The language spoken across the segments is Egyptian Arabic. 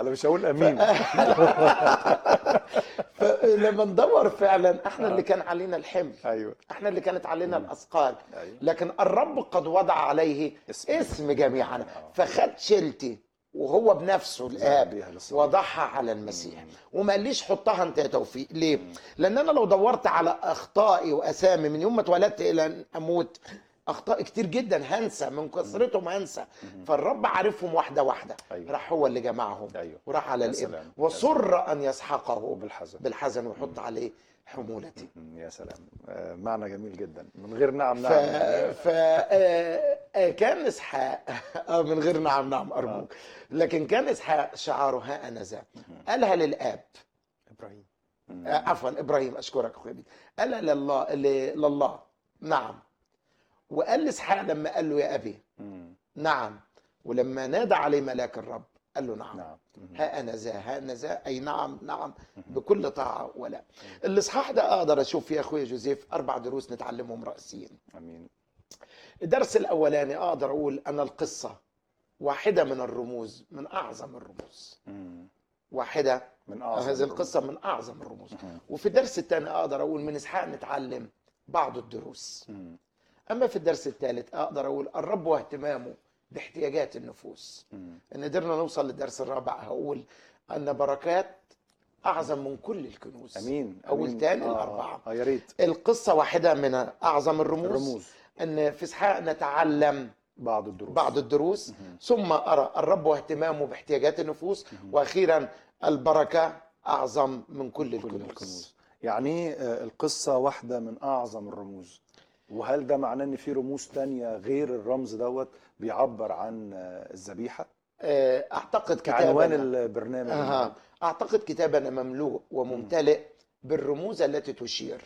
انا مش هقول امين فلما ندور فعلا احنا اللي كان علينا الحمل ايوه احنا اللي كانت علينا الاثقال أيوة. لكن الرب قد وضع عليه اسم. اسم جميعنا فخد شيلتي وهو بنفسه الاب بيها للصليب. وضعها على المسيح وما قاليش حطها انت يا توفيق ليه لان انا لو دورت على اخطائي واسامي من يوم ما اتولدت الى ان اموت اخطاء كتير جدا هنسى من كثرتهم هنسى فالرب عارفهم واحده واحده أيوة. راح هو اللي جمعهم أيوة. وراح على يا الابن سلام. يا وصر ان يسحقه وبالحزن. بالحزن ويحط عليه حمولتي مم، يا سلام آه، معنى جميل جدا من غير نعم ف... نعم ف... آه، آه، كان اسحاق آه، من غير نعم نعم ارجوك لكن كان اسحاق شعاره ها انا ذا قالها للاب ابراهيم آه، عفوا ابراهيم اشكرك اخويا بيه. قالها لله ل- لله نعم وقال لاسحاق لما قال له يا ابي مم، نعم ولما نادى عليه ملاك الرب قال له نعم نعم مم. ها انا ذا ها انا ذا اي نعم نعم بكل طاعه ولا الاصحاح ده اقدر اشوف فيه يا اخويا جوزيف اربع دروس نتعلمهم راسيين امين الدرس الاولاني اقدر اقول ان القصه واحده من الرموز من اعظم الرموز مم. واحده من اعظم هذه الرموز. القصه من اعظم الرموز مهم. وفي الدرس الثاني اقدر اقول من اسحاق نتعلم بعض الدروس مم. اما في الدرس الثالث اقدر اقول الرب واهتمامه باحتياجات النفوس مم. ان قدرنا نوصل للدرس الرابع هقول ان بركات اعظم من كل الكنوز امين اول أمين. تاني آه، الاربعه اه يا ريت القصه واحده من اعظم الرموز, الرموز ان في اسحاق نتعلم بعض الدروس بعض الدروس مهم. ثم ارى الرب واهتمامه باحتياجات النفوس واخيرا البركه اعظم من كل كل الكنوز الكنوز يعني آه، القصة واحدة من أعظم الرموز وهل ده معناه إن في رموز تانية غير الرمز دوت بيعبر عن آه، الذبيحة آه، اعتقد كعنوان كتابنا البرنامج أها. اعتقد كتابنا مملوء وممتلئ بالرموز التي تشير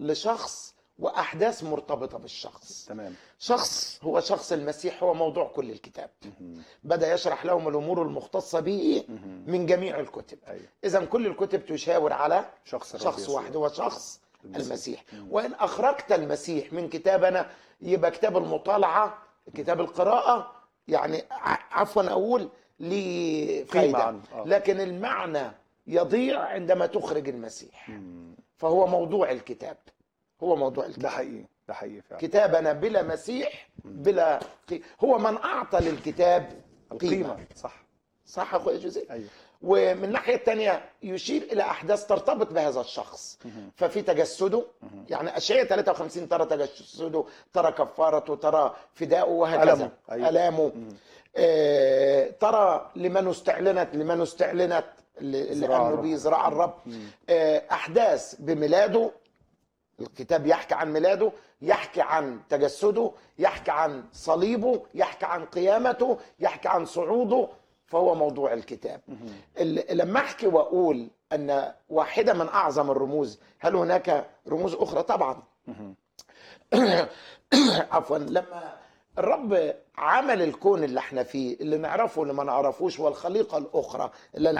لشخص واحداث مرتبطه بالشخص تمام شخص هو شخص المسيح هو موضوع كل الكتاب مهم. بدا يشرح لهم الامور المختصه به مهم. من جميع الكتب أيوة. اذا كل الكتب تشاور على شخص الرب شخص يسوع. واحد هو شخص المسيح. المسيح مم. وان اخرجت المسيح من كتابنا يبقى كتاب المطالعه كتاب القراءه يعني ع- عفوا اقول ليه قيمة فايده عنه. آه. لكن المعنى يضيع عندما تخرج المسيح مم. فهو موضوع الكتاب هو موضوع ده الكتاب حقيقي ده حقيقي فعلا كتابنا بلا مسيح بلا قي... هو من اعطى للكتاب القيمة قيمه صح صح يا اخويا جوزيف أيوة ومن الناحية الثانية يشير إلى أحداث ترتبط بهذا الشخص مهم. ففي تجسده يعني أشعية 53 ترى تجسده ترى كفارته ترى فداءه وهكذا ألمه. أيوة. ألامه آه، ترى لمن استعلنت لمن استعلنت ل- زراعة لأنه الرب. به زراع الرب آه، أحداث بميلاده الكتاب يحكي عن ميلاده يحكي عن تجسده يحكي عن صليبه يحكي عن قيامته يحكي عن صعوده فهو موضوع الكتاب ال- لما احكي واقول ان واحده من اعظم الرموز هل هناك رموز اخرى طبعا مهم. عفوا لما الرب عمل الكون اللي احنا فيه اللي نعرفه اللي ما نعرفوش والخليقه الاخرى اللي